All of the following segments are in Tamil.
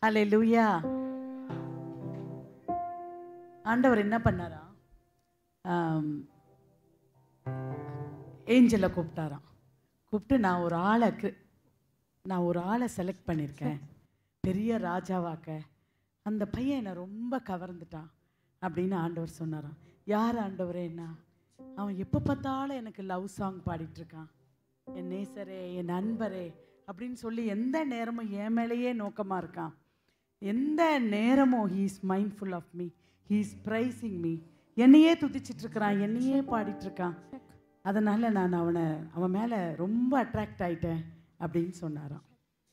அல்லேலூயா ஆண்டவர் என்ன பண்ணாரா ஏஞ்சலை கூப்பிட்டாராம் கூப்பிட்டு நான் ஒரு ஆளை cri- நான் ஒரு ஆளை செலக்ட் பண்ணியிருக்கேன் பெரிய ராஜாவாக்க அந்த பையன் என்னை ரொம்ப கவர்ந்துட்டான் அப்படின்னு ஆண்டவர் சொன்னாராம் யார் ஆண்டவரேன்னா அவன் எப்போ பார்த்தாலும் எனக்கு லவ் சாங் பாடிட்டு இருக்கான் என் நேசரே என் நண்பரே அப்படின்னு சொல்லி எந்த நேரமும் என் மேலேயே நோக்கமாக இருக்கான் எந்த நேரமும் he is mindful of me he is praising me என்னையே துதிச்சிட்டு இருக்கிறான் என்னையே பாடிட்டு இருக்கான் அதனால நான் அவனை அவன் மேலே ரொம்ப அட்ராக்ட் ஆயிட்டேன் அப்படின்னு சொன்னாராம்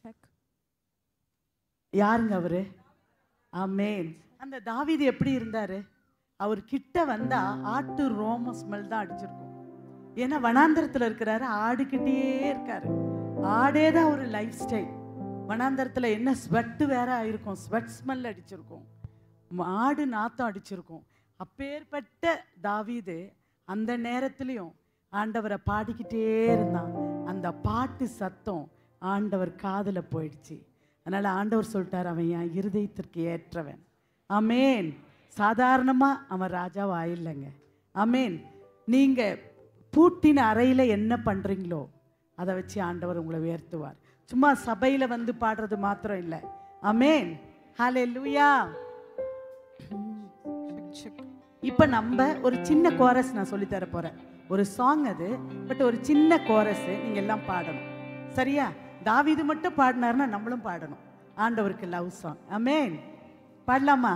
யாருங்க அவரு ஆமேன் அந்த தாவீது எப்படி இருந்தாரு அவர் கிட்ட வந்தா ஆட்டு ரோம ஸ்மெல் தான் அடிச்சிருக்கும் ஏன்னா வனாந்தரத்துல இருக்கிறாரு ஆடுகிட்டே இருக்காரு ஆடே தான் ஒரு லைஃப் ஸ்டைல் வனாந்தரத்துல என்ன ஸ்வெட்டு வேற ஆயிருக்கும் ஸ்வெட் ஸ்மெல் அடிச்சிருக்கும் ஆடு நாத்தம் அடிச்சிருக்கும் அப்பேற்பட்ட தாவீது அந்த நேரத்துலயும் ஆண்டவரை பாடிக்கிட்டே இருந்தான் அந்த பாட்டு சத்தம் ஆண்டவர் காதுல போயிடுச்சு அதனால ஆண்டவர் சொல்லிட்டார் அவன் என் இருதயத்திற்கு ஏற்றவன் ஆமேன் சாதாரணமா அவன் ராஜாவா ஆயில்லைங்க ஆமேன் நீங்க பூட்டின அறையில என்ன பண்றீங்களோ அதை வச்சு ஆண்டவர் உங்களை உயர்த்துவார் சும்மா சபையில வந்து பாடுறது மாத்திரம் இல்லை ஆமேன் ஹலே லூயா இப்ப நம்ம ஒரு சின்ன கோரஸ் நான் சொல்லி தர போறேன் ஒரு சாங் அது பட் ஒரு சின்ன கோரஸ் நீங்க எல்லாம் பாடணும் சரியா தாவீது மட்டும் பாடினாருன்னா நம்மளும் பாடணும் ஆண்டவருக்கு லவ் சாங் அமேன் பாடலாமா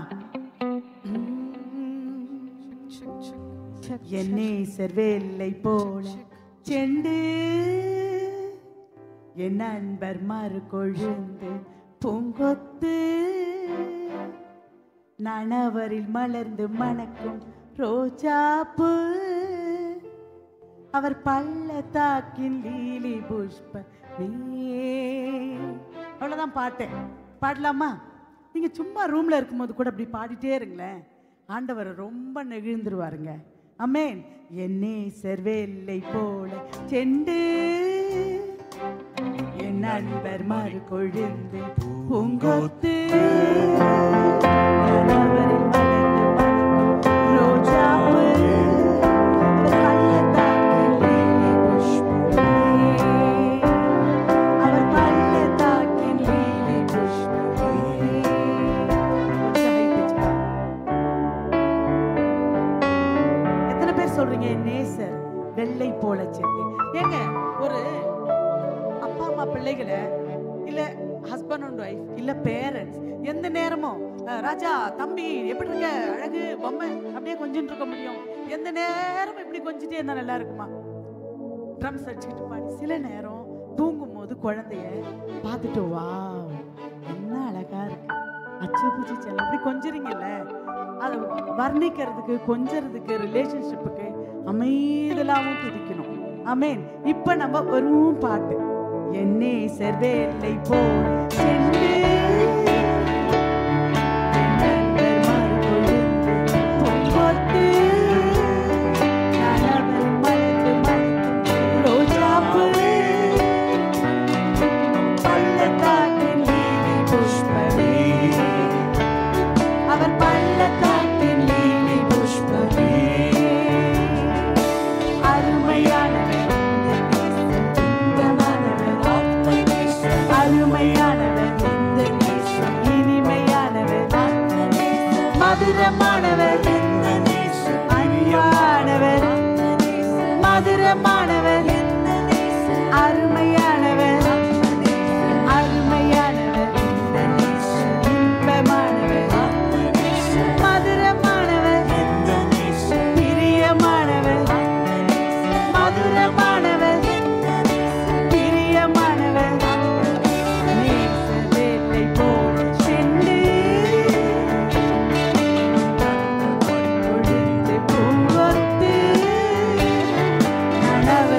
என்னை செர்வேல்லை போல செண்டு என் நண்பர் மறு கொழுந்து பூங்கொத்து நனவரில் மலர்ந்து மணக்கும் ரோஜாப்பு அவர் பள்ளத்தாக்கின் லீலி புஷ்ப அவ்வளோதான் பாட்டு பாடலாமா நீங்க சும்மா ரூம்ல இருக்கும்போது கூட அப்படி பாடிட்டே இருங்களேன் ஆண்டவர் ரொம்ப நெகிழ்ந்துருவாருங்க அமேன் என்னே செர்வேல்லை போல செண்டு என் நண்பர் மறு கொழுந்து பூங்கொத்து கணவரில் மலர்ந்து மணக்கும் ரோஜாப்பு, அவர் பள்ளத்தாக்கில் லீலி புஷ்பமே. அவர் பள்ளத்தாக்கின் லீலி புஷ்பமே. கொஞ்சம் high pitch பா. எத்தனை பேர் சொல்றீங்க என் நேசர் வெள்ளை போல சென்று ஏங்க ஒரு அப்பா அம்மா பிள்ளைகளை இல்ல ஹஸ்பண்ட் அண்ட் ஒய்ஃப் இல்ல பேரண்ட்ஸ் எந்த நேரமும் அஹ், ராஜா தம்பி எப்படி இருக்க அழகு பொம்மை அப்படியே கொஞ்சிட்டு இருக்க முடியும் எந்த நேரமும் இப்படி கொஞ்சிட்டே இருந்தா நல்லா இருக்குமா ட்ரம்ஸ் அடிச்சுக்கிட்டு பாடி சில நேரம் தூங்கும் போது குழந்தைய பார்த்துட்டு வா என்ன அழகா இருக்கு அச்சு பூச்சி செல்லம் அப்படி கொஞ்சுறீங்கல்ல அதை வர்ணிக்கிறதுக்கு கொஞ்சறதுக்கு ரிலேஷன்ஷிப்புக்கு அமைதலாவும் துதிக்கணும் ஆமேன் இப்ப நம்ம வெறும் பாட்டு என்னே செர்வேலை போல் சென்று என் நண்பர் மறுகொழுந்து பொங்கொத்து, நனவர் மலர்ந்து மணக்கும் ரோஜாப்பூ, பள்ளத்தாக்கின் லீலி புஷ்பமே அவர் பள்ளத்தாக்கின் லீலி புஷ்பமே அருமையானவர் இன்பமானவர் அருமையானவர் இனிமையானவர் மதுரமானவர் அன்பானவர் மதுரமானவர் அருமையானவர் அருமையானவர் இன்பமானவர் மதுரமானவர் பிரியமானவர் மதுரமானவர் பிரியமானவர் நேசவேலை போல் சென்று கொழுந்து பூங்கொத்து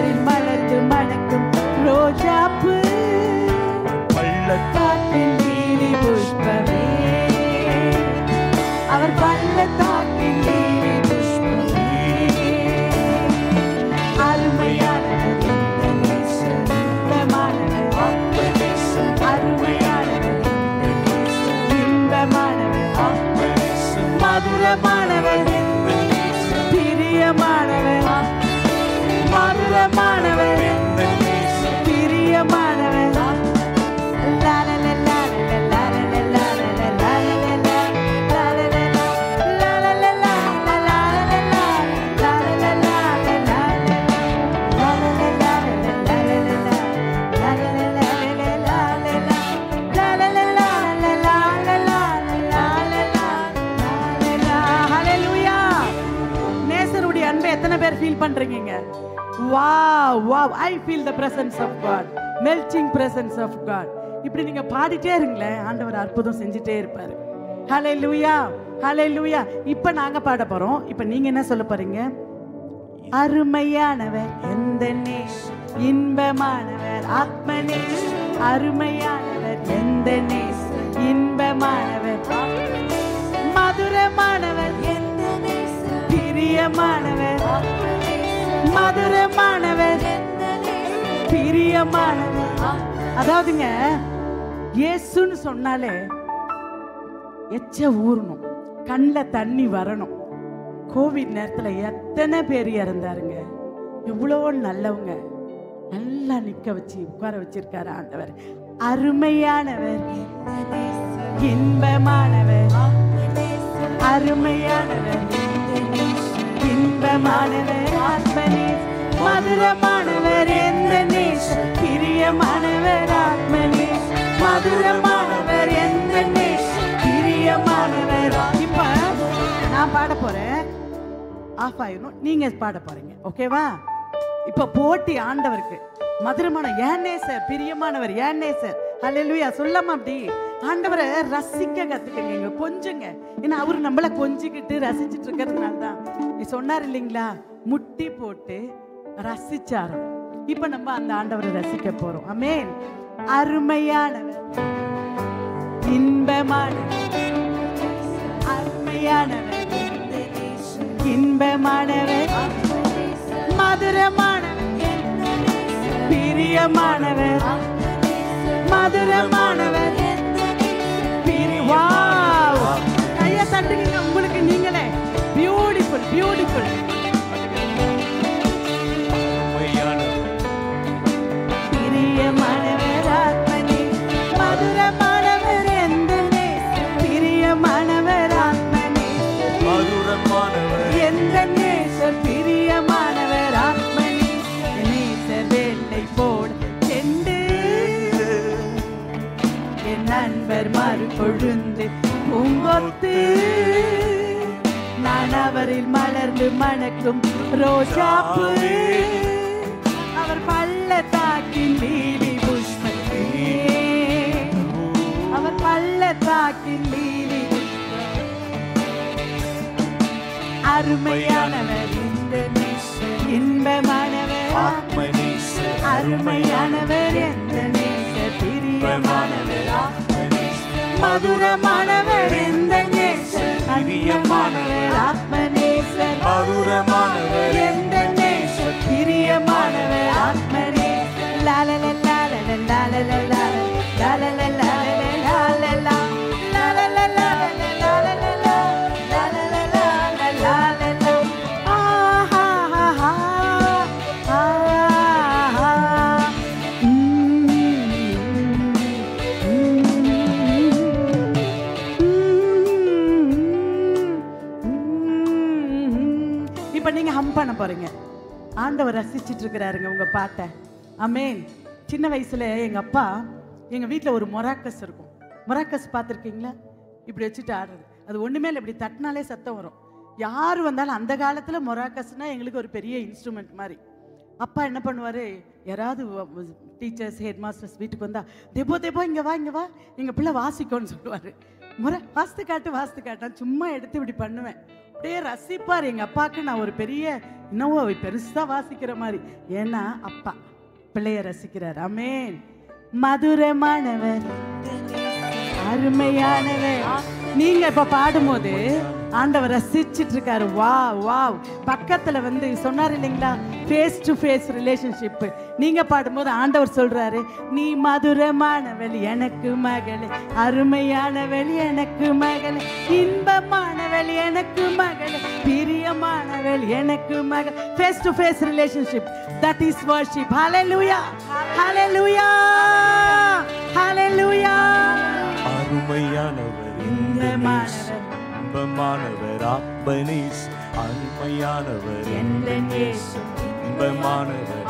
பேர் ஃபீல் பண்றீங்க வா வா I feel the presence of God melting presence of God இப்படி நீங்க பாடிட்டே இருங்களேன் ஆண்டவர் அற்புதம் செஞ்சுட்டே இருப்பாரு ஹலே லூயா ஹலே லூயா இப்ப நாங்க பாட போறோம் இப்ப நீங்க என்ன சொல்ல போறீங்க அருமையானவர் எந்த நேஸ் இன்பமானவர் ஆத்மனே அருமையானவர் எந்த நேஸ் இன்பமானவர் மதுரமானவர் பிரியமானவர் மதுரமானவர் பிரியமானவர் அதாவதுங்க இயேசுன்னு சொன்னாலே எச்ச ஊறணும் கண்ணில் தண்ணி வரணும் கோவிட் நேரத்துல எத்தனை பேர் இறந்தாருங்க எவ்வளோ நல்லவங்க நல்லா நிக்க வச்சு உட்கார வச்சிருக்காரு ஆண்டவர் அருமையானவர் இன்பமானவர் அருமையானவர் இன்பமானவர் ஆத்மனே மதுரமானவர் எந்த நேச பிரியமானவர் ஆத்மனே மதுரமானவர் எந்த நேச பிரியமானவர் இப்ப நான் பாட போறேன் ஆஃப் ஆயிரும் நீங்க பாட போறீங்க ஓகேவா இப்ப போட்டி ஆண்டவருக்கு மதுரமான ஏன்னே சார் பிரியமானவர் ஏன்னே சார் ஹalleluya சொல்லாம அப்படி ஆண்டவரை ரசிக்க கத்துக்கங்க இங்க கொஞ்சங்க ஏன்னா அவர் நம்மள கொஞ்சிக்கிட்டு ரசிச்சிட்டு இருக்கிறதுனால தான் நீ சொன்னார் இல்லைங்களா முட்டி போட்டு ரசிச்சாராம் இப்ப நம்ம அந்த ஆண்டவரை ரசிக்க போறோம் அமேன் அருமையானவர் இன்பமானவர் அருமையானவர் இன்பமானவர் மதுரமானவர் பிரியமானவர் மதுரமானவர் பிரி- Wow! கையை தட்டுங்க உங்களுக்கு நீங்களே பியூட்டிஃபுல் பியூட்டிஃபுல் பிரியமானவர் ஆத்மனே மதுரமானவர் எந்த பிரியமானவர் ஆத்மனே எந்த நேசர் பிரியமானவர் ஆத்மனே நேசர் வெள்ளை போட செண்டு என் நண்பர் மறு கொழுந்து பூங்கொத்து நான் அவரில் மலர்ந்து மணக்கும் ரோஜாப்பு அவர் பள்ளத்தாக்கின் லீலி புஷ்பத்தே அவர் பள்ளத்தாக்கின் லீலி புஷ்பம். அருமையானவர் இந்த நேசர் இன்பமானவர் அருமையானவர் எந்த நேசர் பிரியமானவர் மதுரமானவர் எந்த நேசர் பிரியமானவர் ஆத்மநேசர் மதுரமானவர் எந்த நேசர் பிரியமானவர் ஆத்மநேசர் லாலல லாலல லாலல லாலல லாலல லாலல லாலல லாலல லாலல லாலல லாலல லாலல ஆஹா ஆஹா ஆஹா இப்ப நீங்க ஹம் பண்ண போறீங்க ஆண்டவர் ரசிச்சிட்டு இருக்கிறாருங்க உங்க பாட்டை அமேன் சின்ன வயசுல எங்க அப்பா எங்க வீட்ல ஒரு மொராக்கஸ் இருக்கும் மொராக்கஸ் பார்த்துருக்கீங்களா இப்படி வச்சுட்டு ஆடுறது அது ஒண்ணுமே இல்லை இப்படி தட்டினாலே சத்தம் வரும் யார் வந்தாலும் அந்த காலத்துல மொராக்கஸ்னா எங்களுக்கு ஒரு பெரிய இன்ஸ்ட்ருமெண்ட் மாதிரி அப்பா என்ன பண்ணுவாரு யாராவது டீச்சர்ஸ் ஹெட் மாஸ்டர்ஸ் வீட்டுக்கு வந்தா தெபோ தெபோ இங்க வா இங்க வா எங்க பிள்ளை வாசிக்கோன்னு சொல்லுவாரு முறை வாஸ்து காட்டு வாஸ்து காட்டான் சும்மா எடுத்து இப்படி பண்ணுவேன் அப்படியே ரசிப்பார் எங்க அப்பாவுக்கு நான் ஒரு பெரிய இன்னமும் அவர் பெருசா வாசிக்கிற மாதிரி ஏன்னா அப்பா பிள்ளைய ரசிக்கிறார் அமேன் மதுரமானவர் அருமையானவர் நீங்க இப்ப பாடும்போது ஆண்டவர் ரசிச்சிட்டு இருக்காரு வா வா பக்கத்துல வந்து சொன்னார் இல்லைங்களா ஃபேஸ் டு ஃபேஸ் ரிலேஷன்ஷிப் நீங்க பாடும்போது ஆண்டவர் சொல்றாரு நீ மதுரமானவள் எனக்கு மகளே அருமையானவள் எனக்கு மகளே இன்பமானவள் எனக்கு மகளே பிரியமானவள் எனக்கு மகள் face to face relationship that is worship ஹalleluya ஹalleluya ஹalleluya அருமையானவர் இந்த நேசர். இன்பமானவர் ஆத்மனீஸ் அருமையானவர் எந்த நேசு இன்பமானவர்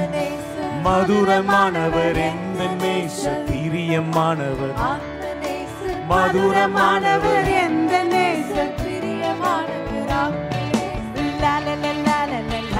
மதுரமானவர் எந்த நேச பிரியமானவர் மதுரமானவர் எந்த நேச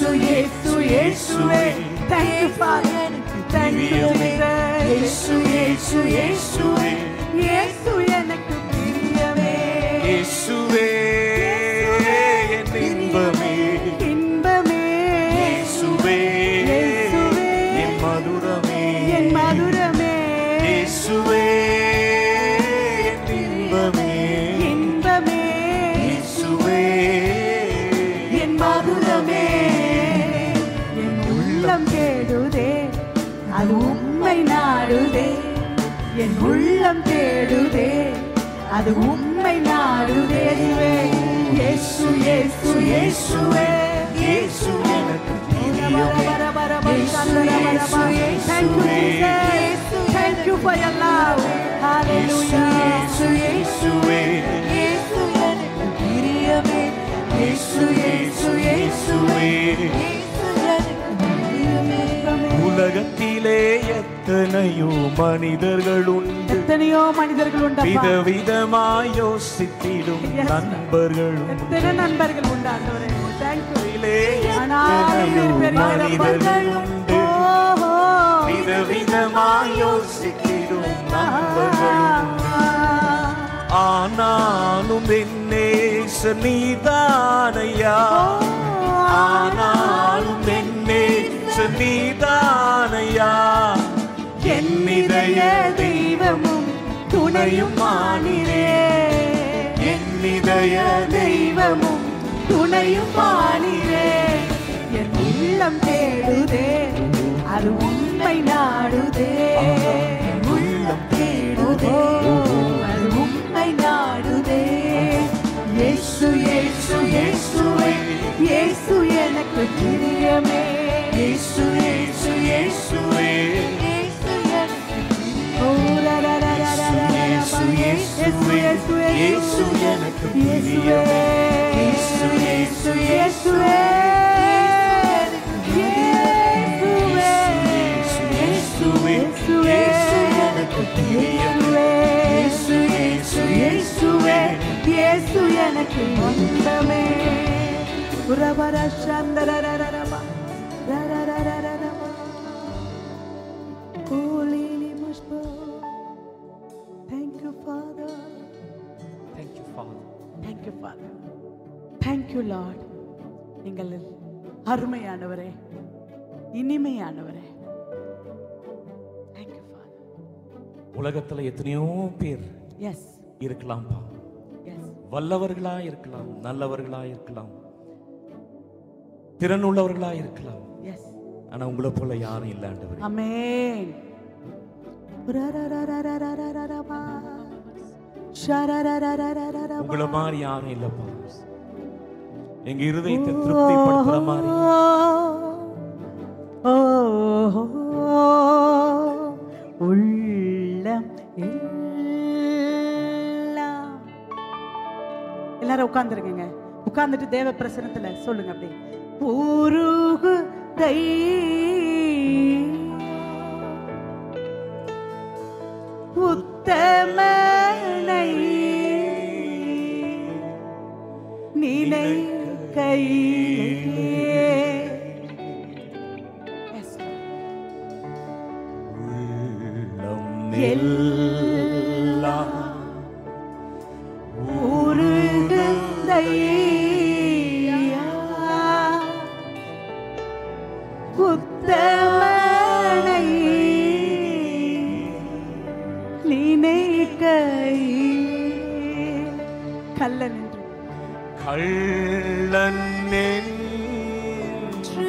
இயேசு இயேசு இயேசுவே thank you father thank you இயேசு இயேசு இயேசுவே இயேசு எனக்கு பிரியமே இயேசுவே என் இன்பமே இன்பமே இயேசுவே இயேசுவே, என் மதுரமே என் மதுரமே இயேசுவே என் இன்பமே இன்பமே இயேசுவே என் மதுரமே என் உள்ளம் தேடுதே அது உண்மை நாடுதே என் உள்ளம் தேடுதே அது உண்மை நாடுதே இயேசு இயேசு இயேசுவே இயேசு எனக்கு Thank you, Jesus. Thank you for your love. Hallelujah. இயேசு இயேசுவே இயேசு எனக்கு பிரியமே. இயேசு, இயேசு, இயேசுவே. இயேசு எனக்கு பிரியமே. உலகத்திலே எத்தனையோ மனிதர்கள் உண்டு எத்தனையோ மனிதர்கள் உண்டப்பா விதவிதமாய் யோசித்திடும் Yes. நண்பர்கள் உண்டு எத்தனை நண்பர்கள் உண்டு ஆண்டவரே தேங்க்யூ உலகத்திலே ஆனாலும் எத்தனையோ நீர் பெரியவரப்பா. மனிதர்கள் உண்டு ஓஹோ. விதவிதமாய் யோசித்திடும் நண்பர்கள் உண்டு ஆனாலும் என்னேச நீதானையா ஆனாலும் என்னேச நீதானையா என் இதய தெய்வமும் துணையும் மானிரே என் இதய தெய்வமும் துணையும் மானிரே என் உள்ளம் தேடுதே அது உண்மை நாடுதே என் உள்ளம் தேடுதே அது உண்மை நாடுதே இயேசு இயேசு இயேசுவே இயேசு எனக்கு பிரியமே இயேசு இயேசு இயேசுவே இயேசு எனக்கு பிரியமே. ஓ, ரா, ரா, ரா, ரா, ரா, ரா, ரா, ரா. இயேசு இயேசு இயேசு எனக்கு இயேசுவே இயேசு இயேசு இயேசுவே இயேசுவே இயேசுவே எனக்கு பிரியமே இயேசு இயேசு இயேசுவே இயேசு எனக்கு சொந்தமே உரபர சந்தரரரரபா ரரரரரரபா Holy Mushba Thank you Father Thank you, Father. Thank you, Father. Thank you, Lord. நீங்கள் அருமையானவரே இனிமையானவரே Thank you, Father. உலகத்துல எத்தனையோ பேர் Yes, இருக்கலாம்ப்பா yes. வல்லவர்களா இருக்கலாம் நல்லவர்களா இருக்கலாம் திறனுள்ளவர்களா இருக்கலாம் Yes. ஆனா உங்களை போல யாரும் இல்ல ஆண்டவரே Amen. ரரரரரரரரரபா. ஷரரரரரரரபா. உங்களை மாதிரி யாரும் இல்லப்பா எங்க இருதயத்தை திருப்திப்படுத்துற மாதிரி ஓ, ஓ, உள்ளம் எல்லாம். எல்லாரும் உட்கார்ந்துருங்க உட்கார்ந்துட்டு தேவ பிரசனத்துல சொல்லுங்க அப்படி உருகு தை உத்தமனை நினை கையிலே Yes, Lord. உள்ளம் எல்லாம் உருகுதையா உத்தமனை நினைக்கை கல்லன் என்று கள்ளன் என்று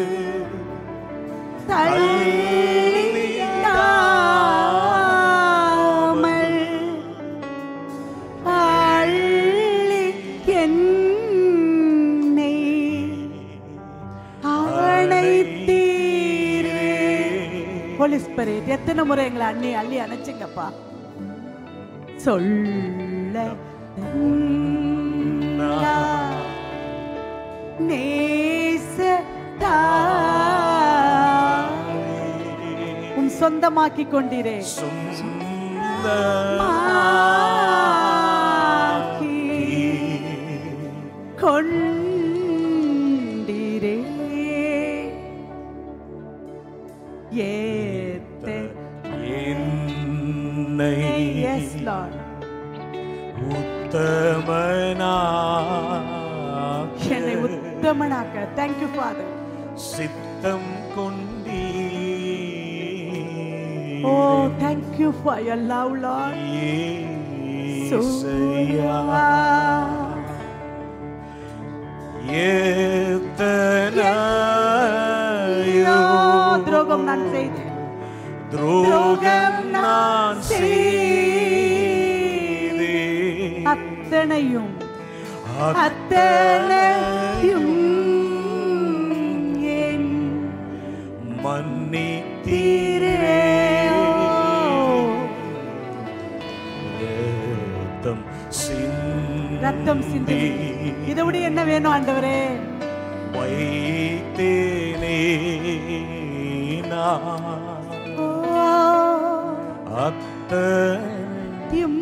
தள்ளிடாமல் அள்ளி என்னை அணைத்தீரே ஹோலி ஸ்பிரிட் எத்தனை முறை எங்களை அண்ணி அள்ளி அணைச்சிங்கப்பா சொல்ல நேச உம் சொந்தமாக்கி கொண்டீரே ஆக்கி கொண்டீரே ஏத்தே என்னை எஸ் லார்ட் உத்தமனாக என்னை உத்தமனாக்க தேங்க்யூ ஃபாதர் சித்தம் கொண்டீ oh thank you for your love Lord ஏசையா எத்தனையோ துரோகம் நான் செய்தேன் துரோகம் நான் செய்தேன். செய்தேன் அத்தனையும் அத்தனையும் என் மன்னித்தீரே ரத்தம் சிந்தி ரத்தம் சிந்தி இதை விட என்ன வேணும் ஆண்டவரே வைத்தேனே நான் ஓ, அத்தனை யும்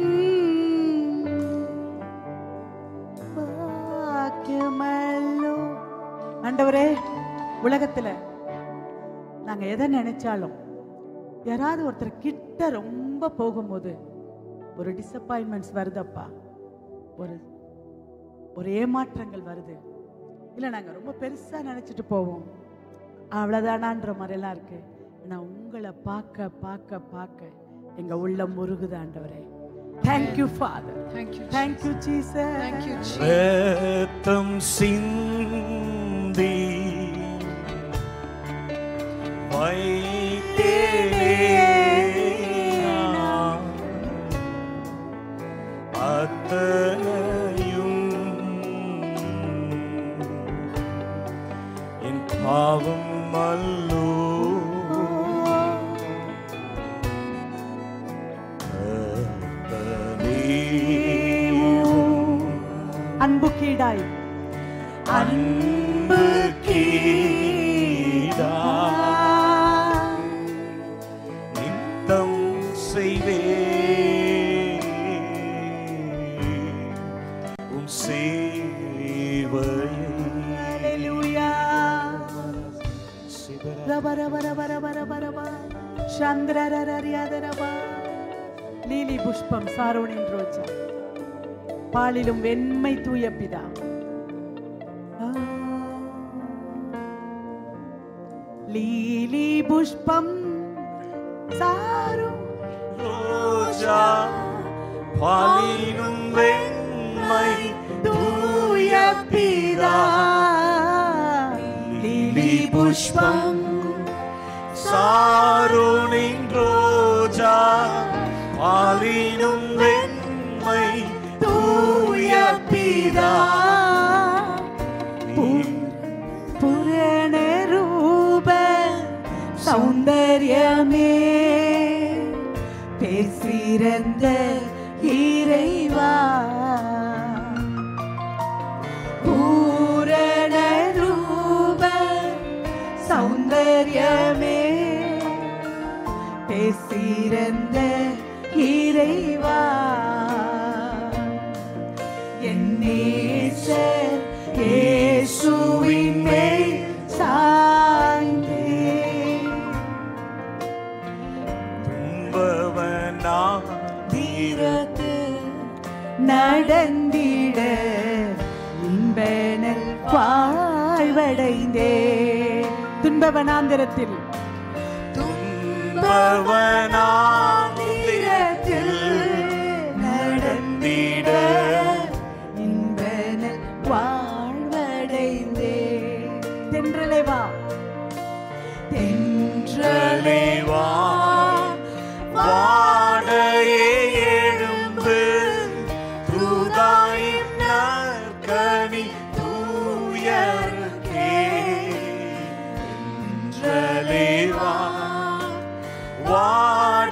பாக்கியமல்லோ. ஆண்டவரே உலகத்துல நாங்க எதை நினைச்சாலும் யாராவது ஒருத்தர் கிட்ட ரொம்ப போகும்போது ஒரு டிசப்பாயின்மெண்ட்ஸ் வருதப்பா ஒரு ஒரு ஏமாற்றங்கள் வருது இல்லை நாங்கள் ரொம்ப பெருசா நினைச்சிட்டு போவோம் அவ்வளோதானான்ற மாதிரிலாம் இருக்கு ஆனால் உங்களை பார்க்க பார்க்க பார்க்க எங்க உள்ளம் முருகுது ஆண்டவரே thank you Father Thank you. Thank you Jesus Thank you, Jesus. ரத்தம் சிந்தி வைத்தேனே நான் அத்தனையும் என் பாவம் அல்லோ அத்தனையும் அன்பு கீடாய் அன்பு கீடா நித்தம் செய்வே உன் சேவையை Hallelujah. சிதற ரப ரப ரப ரப ரப ரப. சந்திரரரரியாதரப. லீலி புஷ்பம் சாரோனின் ரோஜா பாலிலும் வெண்மை தூய பிதா ஆ. லீலி புஷ்பம் சாரு ரோஜா பாலினும் வெண்மை தூய பிதா லீலி புஷ்பம் சாரோனின் ரோஜா பாலினும் வெண்மை தூய பிதா புரண ரூப சௌந்தர்யமே பேசிறந்த இறைவா பூரண ரூப சௌந்தர்யமே பேசிறந்த இறைவா என் நேசர் இயேசுவின் மேல் சாய்ந்தே துன்பவனா தீரத்து நடந்திட இன்பனல் வாழ்வடைந்தே துன்பவனாந்திரத்தில் துன்பவனாந்திரத்தில் நடந்திட இன்பனல் வாழ்வடைந்தே தென்றலை வா தென்றலை வா வாடையே எழும்பு தூதாயின் நற்கனி தூயர்க்கே என்றலே வா வாடையே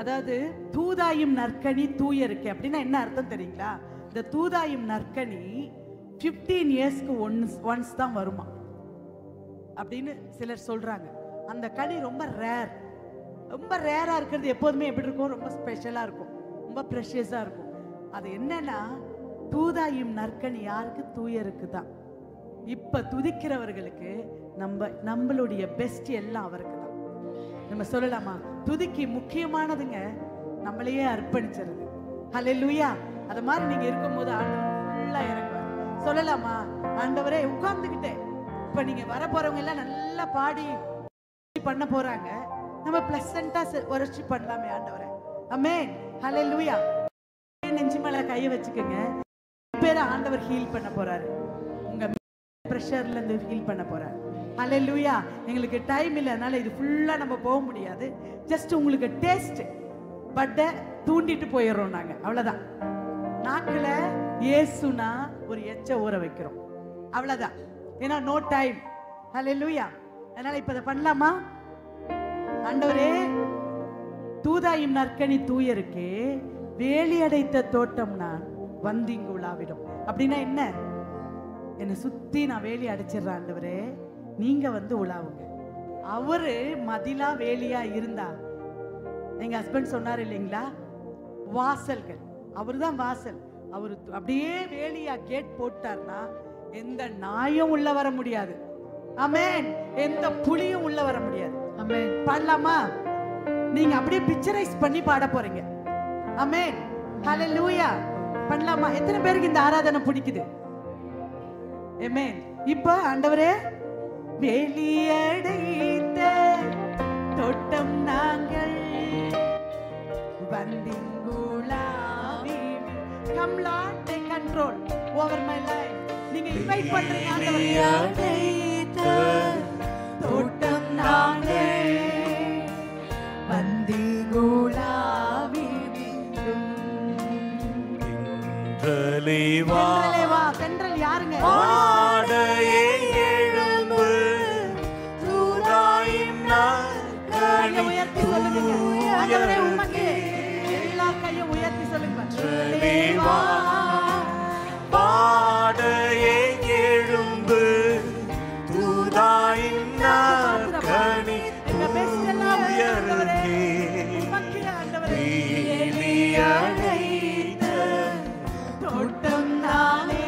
அதாவது தூதாயும் நற்கனி தூய இருக்கு அப்படின்னா என்ன அர்த்தம் தெரியுங்களா இந்த தூதாயும் நற்கனி 15 இயர்ஸ்க்கு ஒன்ஸ் ஒன்ஸ் தான் வருமா அப்படின்னு சிலர் சொல்றாங்க அந்த கனி ரொம்ப ரேர் ரொம்ப ரேரா இருக்கிறது எப்போதுமே எப்படி இருக்கும் ரொம்ப ஸ்பெஷலா இருக்கும் ரொம்ப ப்ரெஷியஸா இருக்கும் அது என்னன்னா தூதாயும் நற்கனி யாருக்கு தூயருக்கு தான் இப்ப துதிக்கிறவர்களுக்கு நம்ம நம்மளுடைய பெஸ்ட் எல்லாம் அவருக்கு தான் நம்ம சொல்லலாமா துதிக்கு முக்கியமானதுங்க நம்மளையே அர்ப்பணிச்சிருது ஹalleluya அத மாதிரி நீங்க இருக்கும்போது ஆண்டவர் ஃபுல்லா இறங்குவார் சொல்லலாமா ஆண்டவரே உட்கார்ந்துகிட்டே இப்ப நீங்க வர போறவங்க எல்லாம் நல்லா பாடி பண்ண போறாங்க நம்ம பிளசண்டா உரைச்சி பண்ணலாமே ஆண்டவரே அமேன் ஹalleluya நெஞ்சு மேல கைய வச்சுக்கோங்க பேரை ஆண்டவர் ஹீல் பண்ண போறாரு உங்க ப்ரெஷர்ல இருந்து ஹீல் பண்ண போறாரு ஹalleluya எங்களுக்கு டைம் இல்லை அதனால இது ஃபுல்லா நம்ம போக முடியாது ஜஸ்ட் உங்களுக்கு டேஸ்ட் பட்டை தூண்டிட்டு போயிடுறோம் நாங்க அவ்வளவுதான் நாக்குல இயேசுனா ஒரு எச்ச ஊற வைக்கிறோம் அவ்வளவுதான் ஏன்னா நோ டைம் ஹalleluya அதனால இப்ப இதை பண்ணலாமா ஆண்டவரே தூதாயும் நற்கனி தூயருக்கே வேலி அடைத்த தோட்டம் நான் வந்திங்கு உலாவிடும் அப்படின்னா என்ன என்னை சுத்தி நான் வேலி அடைச்சிடுறேன் ஆண்டவரே நீங்க வந்து உலாவுங்க அவரு மதிலா வேலியா இருந்தா எங்க ஹஸ்பண்ட் சொன்னார் இல்லைங்களா வாசல்கள் அவர்தான் வாசல் அவர் அப்படியே வேலியா கேட் போட்டார்னா எந்த நாயும் உள்ள வர முடியாது ஆமென் எந்த புலியும் உள்ள வர முடியாது ஆமென் பாடலாமா நீங்க அப்படியே பிக்சரைஸ் பண்ணி பாட போறீங்க ஆமென் ஹalleluya பண்ணலாமா எத்தனை பேருக்கு இந்த ஆராதனை பிடிக்குது ஆமென் இப்போ ஆண்டவரே வெளியடைத்த தோட்டம் நாங்கள் வந்திங்குலாவி come Lord take control over my life நீங்க இன்வைட் பண்றீங்க ஆண்டவரே தோட்டம் நாங்கள் வந்திங்குலாவி தென்றலே வா தென்றலே வா தென்றல் யாருங்க ஆடையே எழும்பு தூதாயின் கையை நற்கனி உயர்த்தி சொல்லுங்க ஆண்டவரே உமக்கு எல்லா கையும் உயர்த்தி சொல்லுங்க தென்றலே வா பாடையே எழும்பு தூதாயின் நற்கனி எங்க best எல்லாம் ஆண்டவரே. உயர்ந்தே உமக்கே ஆண்டவரே. வேலியடைத்த தோட்டம் நானே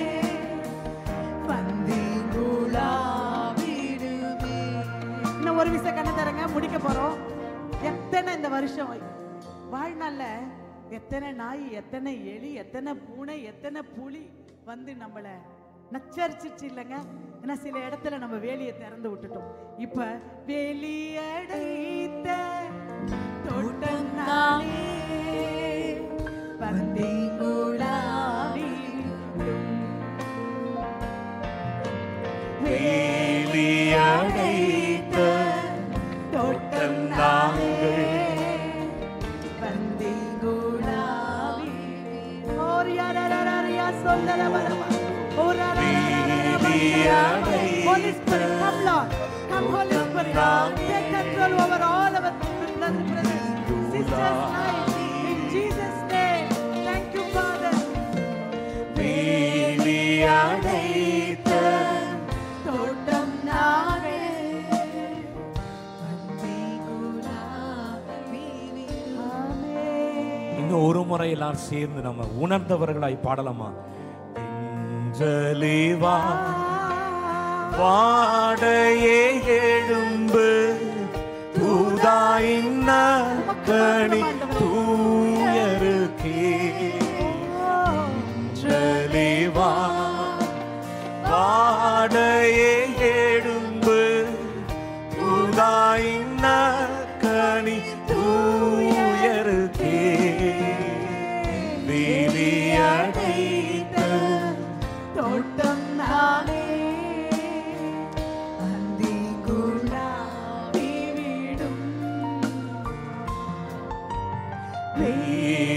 இன்னும் ஒரு விசை கண்ணு தரங்க முடிக்க போறோம் எத்தனை இந்த வருஷம் வாழ்நாள்ல எத்தனை நாய் எத்தனை எலி எத்தனை பூனை எத்தனை புலி வந்து நம்மள நச்சரிச்சிச்சு இல்லைங்க ஏன்னா சில இடத்துல நம்ம வேலியை திறந்து விட்டுட்டோம் இப்ப வேலியடைத்த தோட்டம் நானே வந்தீங்குளாவிடும் வேலியடைத்த தோட்டம் நாங்கள் Holy Spirit, come Lord, come Holy Spirit, take control over all our brothers, brothers, sisters' lives. In Jesus' name, thank you, Father. வேலியடைத்த தோட்டம் நானே இன்னும் ஒரு முறை எல்லாரும் சேர்ந்து நம்ம உணர்ந்தவர்களாய் பாடலாமா தென்றலிவா வாடையே எழும்பு தூதாயின் கணி தூயருக்கே தென்றலிவா வாடையே எழும்பு தூதாயின் கனி தூயருக்கே வேலியடைத்த தோட்டம் நானே அந்திகுலாவி விடும் வேலியடைத்த